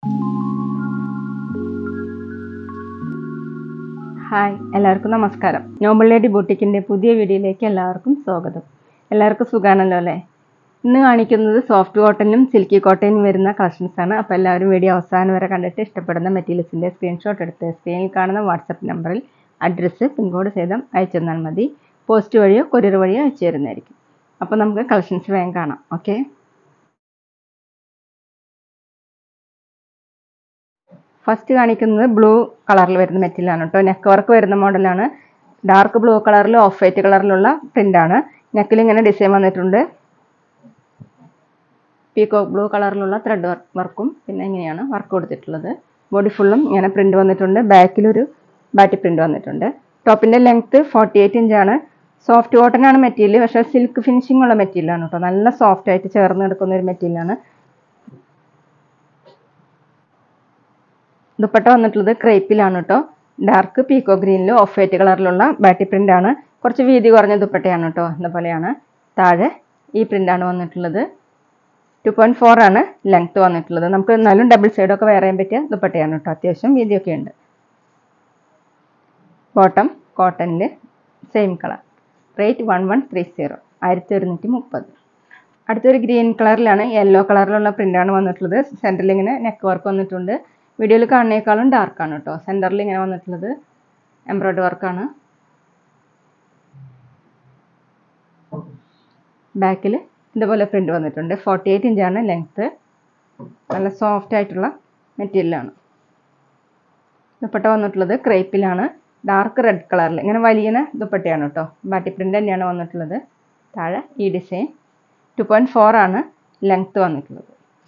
hi എല്ലാവർക്കും നമസ്കാരം Noble lady ബൂട്ടിക്കിൻ്റെ പുതിയ വീഡിയോയിലേക്ക് എല്ലാവർക്കും സ്വാഗതം എല്ലാവർക്കും സുഖാണല്ലോ അല്ലേ ഇന്ന് കാണിക്കുന്നത് സോഫ്റ്റ് കോട്ടണിലും സിൽക്കി കോട്ടണിലും വരുന്ന കളക്ഷൻസ് ആണ് അപ്പോൾ എല്ലാവരും വീഡിയോ അവസാനം വരെ കണ്ടിട്ട് ഇഷ്ടപ്പെടുന്ന മെറ്റീരിയൽസിൻ്റെ സ്ക്രീൻഷോട്ട് എടുത്ത് സ്ക്രീനിൽ കാണുന്ന വാട്സപ്പ് നമ്പറിൽ അഡ്രസ്സ് പിൻകോഡ് സഹിതം അയച്ചു തന്നാൽ മതി പോസ്റ്റ് വഴിയോ കൊറിയർ വഴിയോ അയച്ചു തരുന്നതായിരിക്കും അപ്പോൾ നമുക്ക് കളക്ഷൻസ് വേഗം കാണാം ഓക്കെ ഫസ്റ്റ് കാണിക്കുന്നത് ബ്ലൂ കളറിൽ വരുന്ന മെറ്റീരിയലാണ് കേട്ടോ നെക്ക് വർക്ക് വരുന്ന മോഡലാണ് ഡാർക്ക് ബ്ലൂ കളറിൽ ഓഫ് വൈറ്റ് കളറിലുള്ള പ്രിൻ്റാണ് നെക്കിൽ ഇങ്ങനെ ഡിസൈൻ വന്നിട്ടുണ്ട് പീകോക്ക് ബ്ലൂ കളറിലുള്ള ത്രെഡ് വർക്കും പിന്നെ ഇങ്ങനെയാണ് വർക്ക് കൊടുത്തിട്ടുള്ളത് ബോഡി ഫുള്ളും ഇങ്ങനെ പ്രിൻ്റ് വന്നിട്ടുണ്ട് ബാക്കിലൊരു ബാറ്റി പ്രിൻ്റ് വന്നിട്ടുണ്ട് ടോപ്പിൻ്റെ ലെങ്ത്ത് ഫോർട്ടി എയ്റ്റ് ഇഞ്ചാണ് സോഫ്റ്റ് കോട്ടൺ ആണ് മെറ്റീരിയൽ പക്ഷേ സിൽക്ക് ഫിനിഷിംഗ് ഉള്ള മെറ്റീരിയലാണ് കേട്ടോ നല്ല സോഫ്റ്റ് ആയിട്ട് ചേർന്ന് കിടക്കുന്ന ഒരു മെറ്റീരിയലാണ് ദുപ്പട്ട വന്നിട്ടുള്ളത് ക്രേപ്പിലാണ് കേട്ടോ ഡാർക്ക് പീക്കോ ഗ്രീനിൽ ഓഫ് വൈറ്റ് കളറിലുള്ള ബാറ്റി പ്രിൻ്റ് ആണ് കുറച്ച് വീതി കുറഞ്ഞ ദുപ്പട്ടയാണ് കേട്ടോ എന്ന പോലെയാണ് താഴെ ഈ പ്രിൻ്റാണ് വന്നിട്ടുള്ളത് ടു പോയിൻറ്റ് ഫോർ ആണ് ലെങ്ത്ത് വന്നിട്ടുള്ളത് നമുക്ക് എന്നാലും ഡബിൾ സൈഡൊക്കെ വെയർ ചെയ്യാൻ പറ്റിയ ദുപ്പട്ടയാണ് കേട്ടോ അത്യാവശ്യം വീതിയൊക്കെ ഉണ്ട് ബോട്ടം കോട്ടണിൽ same colour rate one one three zero ആയിരത്തി ഒരുന്നൂറ്റി മുപ്പത് അടുത്തൊരു ഗ്രീൻ കളറിലാണ് യെല്ലോ കളറിലുള്ള പ്രിൻ്റാണ് വന്നിട്ടുള്ളത് സെൻറ്ററിൽ ഇങ്ങനെ നെക്ക് വർക്ക് വന്നിട്ടുണ്ട് വീഡിയോയിൽ കാണുന്നേക്കാളും ഡാർക്കാണ് കേട്ടോ സെൻറ്ററിൽ ഇങ്ങനെ വന്നിട്ടുള്ളത് എംബ്രോയ്ഡറി വർക്കാണ് ബാക്കിൽ ഇതുപോലെ പ്രിൻ്റ് വന്നിട്ടുണ്ട് ഫോർട്ടി എയ്റ്റ് ഇഞ്ചാണ് ലെങ്ത്ത് നല്ല സോഫ്റ്റ് ആയിട്ടുള്ള മെറ്റീരിയലാണ് ദുപ്പട്ട വന്നിട്ടുള്ളത് ക്രേപ്പിലാണ് ഡാർക്ക് റെഡ് കളറിൽ ഇങ്ങനെ വലിയ ദുപ്പട്ടയാണ് കേട്ടോ ബാട്ടി പ്രിൻ്റ് തന്നെയാണ് വന്നിട്ടുള്ളത് താഴെ ഈ ഡിസൈൻ ടു പോയിൻറ്റ് ഫോർ ആണ് ലെങ്ത്ത് വന്നിട്ടുള്ളത്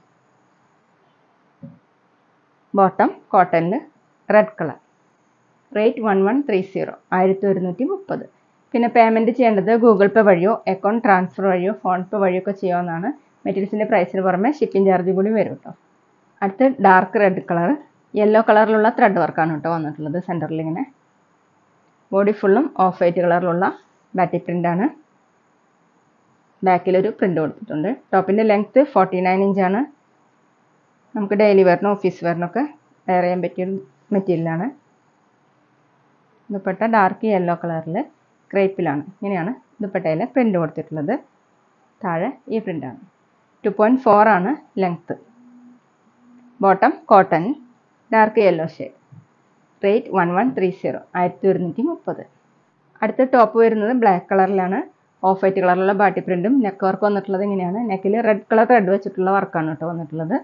ബോട്ടം കോട്ടണിൽ red colour rate one one three zero ആയിരത്തി ഒരുന്നൂറ്റി മുപ്പത് പിന്നെ പേയ്മെൻറ്റ് ചെയ്യേണ്ടത് ഗൂഗിൾ പേ വഴിയോ അക്കൗണ്ട് ട്രാൻസ്ഫർ വഴിയോ ഫോൺ പേ വഴിയോ ഒക്കെ ചെയ്യാവുന്നതാണ് മെറ്റീരിയൽസിൻ്റെ പ്രൈസിന് പുറമെ ഷിപ്പിംഗ് ചാർജ് കൂടി വരും കേട്ടോ അടുത്ത് ഡാർക്ക് റെഡ് കളർ യെല്ലോ കളറിലുള്ള ത്രെഡ് വർക്കാണ് കേട്ടോ വന്നിട്ടുള്ളത് സെൻറ്ററിൽ ഇങ്ങനെ ബോഡി ഫുള്ളും ഓഫ് വൈറ്റ് കളറിലുള്ള ബാറ്റി പ്രിൻ്റാണ് ബാക്കിലൊരു പ്രിൻ്റ് കൊടുത്തിട്ടുണ്ട് ടോപ്പിൻ്റെ ലെങ്ത്ത് ഫോർട്ടി നയൻ ഇഞ്ചാണ് നമുക്ക് ഡെയിലി വെയറിനും ഓഫീസ് വെയറിനൊക്കെ വെയർ ചെയ്യാൻ പറ്റിയ മെറ്റീരിയലാണ് ദുപ്പട്ട ഡാർക്ക് യെല്ലോ കളറിൽ ക്രേപ്പിലാണ് ഇങ്ങനെയാണ് ദുപ്പട്ടയിൽ പ്രിൻ്റ് കൊടുത്തിട്ടുള്ളത് താഴെ ഈ പ്രിൻ്റാണ് ടു പോയിൻറ്റ് ഫോർ ആണ് length bottom cotton dark yellow shade rate one one three zero ആയിരത്തി ഒരുന്നൂറ്റി മുപ്പത് അടുത്ത ടോപ്പ് വരുന്നത് ബ്ലാക്ക് കളറിലാണ് ഓഫ് വൈറ്റ് കളറിലുള്ള ബാട്ടി പ്രിൻറ്റും നെക്ക് വർക്ക് വന്നിട്ടുള്ളത് ഇങ്ങനെയാണ് നെക്കിൽ റെഡ് കളർ റെഡ് വെച്ചിട്ടുള്ള വർക്കാണ് കേട്ടോ വന്നിട്ടുള്ളത്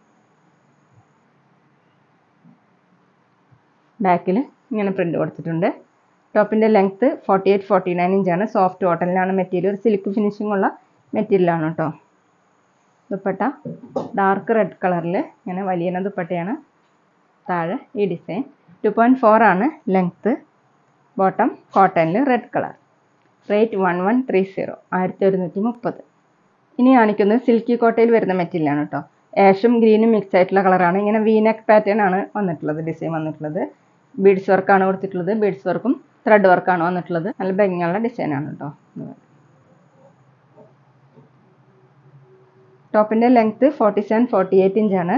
ബാക്കിൽ ഇങ്ങനെ പ്രിൻ്റ് കൊടുത്തിട്ടുണ്ട് ടോപ്പിൻ്റെ length forty eight forty nine ഇഞ്ചാണ് സോഫ്റ്റ് കോട്ടണിലാണ് മെറ്റീരിയൽ ഒരു സിൽക്ക് ഫിനിഷിംഗ് ഉള്ള മെറ്റീരിയലാണ് കേട്ടോ ദുപ്പട്ട ഡാർക്ക് റെഡ് കളറിൽ ഇങ്ങനെ വലിയ ദുപ്പട്ടയാണ് താഴെ ഈ ഡിസൈൻ ടു പോയിൻറ്റ് ഫോർ ആണ് ലെങ്ത്ത് ബോട്ടം കോട്ടണിൽ red colour rate one one three zero ആയിരത്തി ഒരുന്നൂറ്റി മുപ്പത് ഇനി കാണിക്കുന്നത് സിൽക്കി കോട്ടയിൽ വരുന്ന മെറ്റീരിയലാണ് കേട്ടോ ആഷും ഗ്രീനും മിക്സ് ആയിട്ടുള്ള കളറാണ് ഇങ്ങനെ വീനെക്ക് പാറ്റേൺ ആണ് വന്നിട്ടുള്ളത് ഡിസൈൻ വന്നിട്ടുള്ളത് ബീഡ്സ് വർക്കാണ് കൊടുത്തിട്ടുള്ളത് ബീഡ്സ് വർക്കും ത്രെഡ് വർക്കാണ് വന്നിട്ടുള്ളത് നല്ല ഭംഗിയുള്ള ഡിസൈനാണ് കേട്ടോ ടോപ്പിൻ്റെ length forty seven forty eight ഇഞ്ചാണ്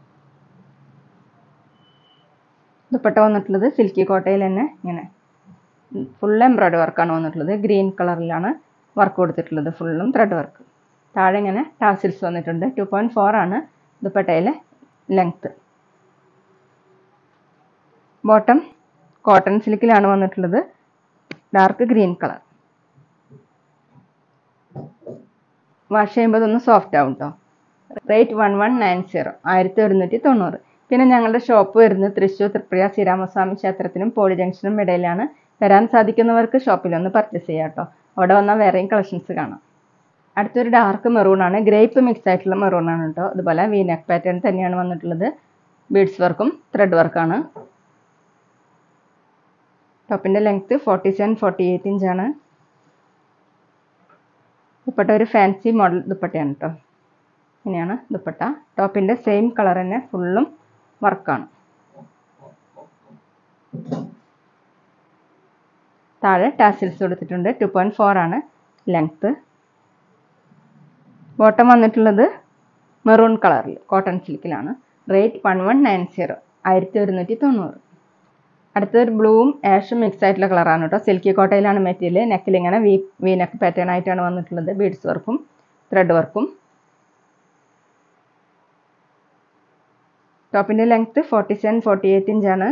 ദുപ്പട്ട വന്നിട്ടുള്ളത് സിൽക്കി കോട്ടയിൽ തന്നെ ഇങ്ങനെ ഫുൾ എംബ്രോയ്ഡറി വർക്കാണ് വന്നിട്ടുള്ളത് ഗ്രീൻ കളറിലാണ് വർക്ക് കൊടുത്തിട്ടുള്ളത് ഫുള്ളും ത്രെഡ് വർക്ക് താഴെ ഇങ്ങനെ ടാസിൽസ് വന്നിട്ടുണ്ട് ടു പോയിൻറ്റ് ഫോർ ആണ് ദുപ്പട്ടയിലെ ലെങ്ത്ത് ബോട്ടം കോട്ടൺ സിൽക്കിലാണ് വന്നിട്ടുള്ളത് ഡാർക്ക് ഗ്രീൻ കളർ വാഷ് ചെയ്യുമ്പോൾ ഇതൊന്ന് സോഫ്റ്റ് ആവും കേട്ടോ rate one one nine zero ആയിരത്തി ഒരുന്നൂറ്റി തൊണ്ണൂറ് പിന്നെ ഞങ്ങളുടെ ഷോപ്പ് വരുന്നത് തൃശ്ശൂർ തൃപ്രിയ ശ്രീരാമസ്വാമി ക്ഷേത്രത്തിനും പോളി ജംഗ്ഷനും ഇടയിലാണ് വരാൻ സാധിക്കുന്നവർക്ക് ഷോപ്പിലൊന്ന് പർച്ചേസ് ചെയ്യാം കേട്ടോ അവിടെ വന്നാൽ വേറെയും കളക്ഷൻസ് കാണാം അടുത്തൊരു ഡാർക്ക് മെറൂൺ ആണ് ഗ്രേപ്പ് മിക്സ് ആയിട്ടുള്ള മെറൂൺ ആണ് കേട്ടോ അതുപോലെ വീനെക്ക് പാറ്റേൺ തന്നെയാണ് വന്നിട്ടുള്ളത് ബീഡ്സ് വർക്കും ത്രെഡ് വർക്കാണ് ടോപ്പിൻ്റെ length forty seven forty eight ഇഞ്ചാണ് ദുപ്പട്ട ഒരു ഫാൻസി മോഡൽ ദുപ്പട്ടയാണ് കേട്ടോ ഇങ്ങനെയാണ് ദുപ്പട്ട ടോപ്പിൻ്റെ സെയിം കളർ തന്നെ ഫുള്ളും വർക്കാണ് താഴെ ടാസിൽസ് കൊടുത്തിട്ടുണ്ട് ടു പോയിൻറ്റ് ഫോർ ആണ് ലെങ്ത്ത് ബോട്ടം വന്നിട്ടുള്ളത് മെറൂൺ കളറിൽ കോട്ടൺ സിൽക്കിലാണ് rate one one nine zero ആയിരത്തി ഒരുന്നൂറ്റി തൊണ്ണൂറ് അടുത്തൊരു ബ്ലൂവും ആഷും മിക്സ് ആയിട്ടുള്ള കളറാണ് കേട്ടോ സിൽക്കി കോട്ടയിലാണ് മെറ്റീരിയൽ നെക്കിൽ ഇങ്ങനെ വി വി നെക്ക് പാറ്റേൺ ആയിട്ടാണ് വന്നിട്ടുള്ളത് ബീഡ്സ് വർക്കും ത്രെഡ് വർക്കും ടോപ്പിൻ്റെ length forty seven forty eight ഇഞ്ചാണ്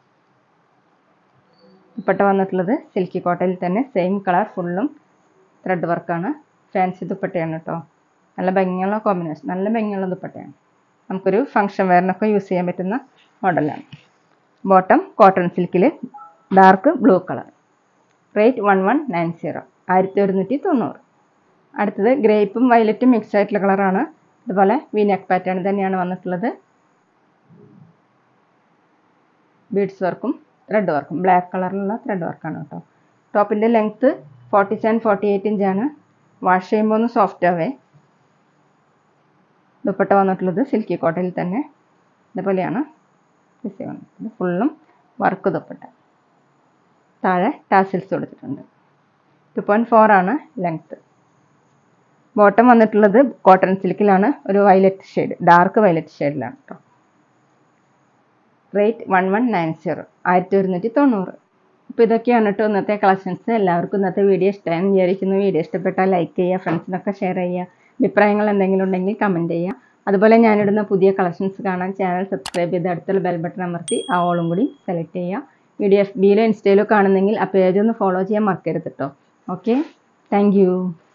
ദുപ്പട്ട വന്നിട്ടുള്ളത് സിൽക്കി കോട്ടയിൽ തന്നെ സെയിം കളർ ഫുള്ളും ത്രെഡ് വർക്കാണ് ഫാൻസി ദുപ്പട്ടയാണ് കേട്ടോ നല്ല ഭംഗിയുള്ള കോമ്പിനേഷൻ നല്ല ഭംഗിയുള്ള ദുപ്പട്ടയാണ് നമുക്കൊരു ഫങ്ഷൻ വെയറിനൊക്കെ യൂസ് ചെയ്യാൻ പറ്റുന്ന മോഡലാണ് ബോട്ടം കോട്ടൺ സിൽക്കിൽ dark blue colour rate one one nine zero ആയിരത്തി ഒരുന്നൂറ്റി തൊണ്ണൂറ് അടുത്തത് ഗ്രേപ്പും വയലറ്റും മിക്സ് ആയിട്ടുള്ള കളറാണ് അതുപോലെ വിനെക്ക് പാറ്റേൺ തന്നെയാണ് വന്നിട്ടുള്ളത് ബീഡ്സ് വർക്കും ത്രെഡ് വർക്കും ബ്ലാക്ക് കളറിലുള്ള ത്രെഡ് വർക്കാണ് കേട്ടോ ടോപ്പിൻ്റെ length forty seven forty eight ഇഞ്ചാണ് വാഷ് ചെയ്യുമ്പോൾ ഒന്ന് സോഫ്റ്റ് ആവേ ദുപ്പട്ട വന്നിട്ടുള്ളത് സിൽക്കി കോട്ടയിൽ തന്നെ ഇതുപോലെയാണ് ഡിസൈൻ വന്നിട്ടുള്ളത് ഫുള്ളും വർക്ക് ദുപ്പട്ട താഴെ ടാസിൽസ് കൊടുത്തിട്ടുണ്ട് ടു പോയിൻറ്റ് ഫോർ ആണ് ലെങ്ത്ത് ബോട്ടം വന്നിട്ടുള്ളത് കോട്ടൺ സിൽക്കിലാണ് ഒരു വയലറ്റ് ഷെയ്ഡ് ഡാർക്ക് വയലറ്റ് ഷെയ്ഡിലാണ് കേട്ടോ rate one one nine zero ആയിരത്തി ഒരുന്നൂറ്റി തൊണ്ണൂറ് അപ്പോൾ ഇതൊക്കെയാണ് കേട്ടോ ഇന്നത്തെ കളക്ഷൻസ് എല്ലാവർക്കും ഇന്നത്തെ വീഡിയോ ഇഷ്ടമായെന്ന് വിചാരിക്കുന്നു വീഡിയോ ഇഷ്ടപ്പെട്ടാൽ ലൈക്ക് ചെയ്യുക ഫ്രണ്ട്സിനൊക്കെ ഷെയർ ചെയ്യുക അഭിപ്രായങ്ങൾ എന്തെങ്കിലും ഉണ്ടെങ്കിൽ കമൻറ്റ് ചെയ്യുക അതുപോലെ ഞാനിടുന്ന പുതിയ കളക്ഷൻസ് കാണാൻ ചാനൽ സബ്സ്ക്രൈബ് ചെയ്ത് അടുത്തുള്ള ബെൽ ബട്ടൺ അമർത്തി ആ ഓളും കൂടി സെലക്ട് ചെയ്യുക വീഡിയോ എഫ് ബിയിലോ ഇൻസ്റ്റയിലോ കാണുന്നെങ്കിൽ ആ പേജ് ഒന്ന് ഫോളോ ചെയ്യാൻ മറക്കരുത് കേട്ടോ ഓക്കെ താങ്ക്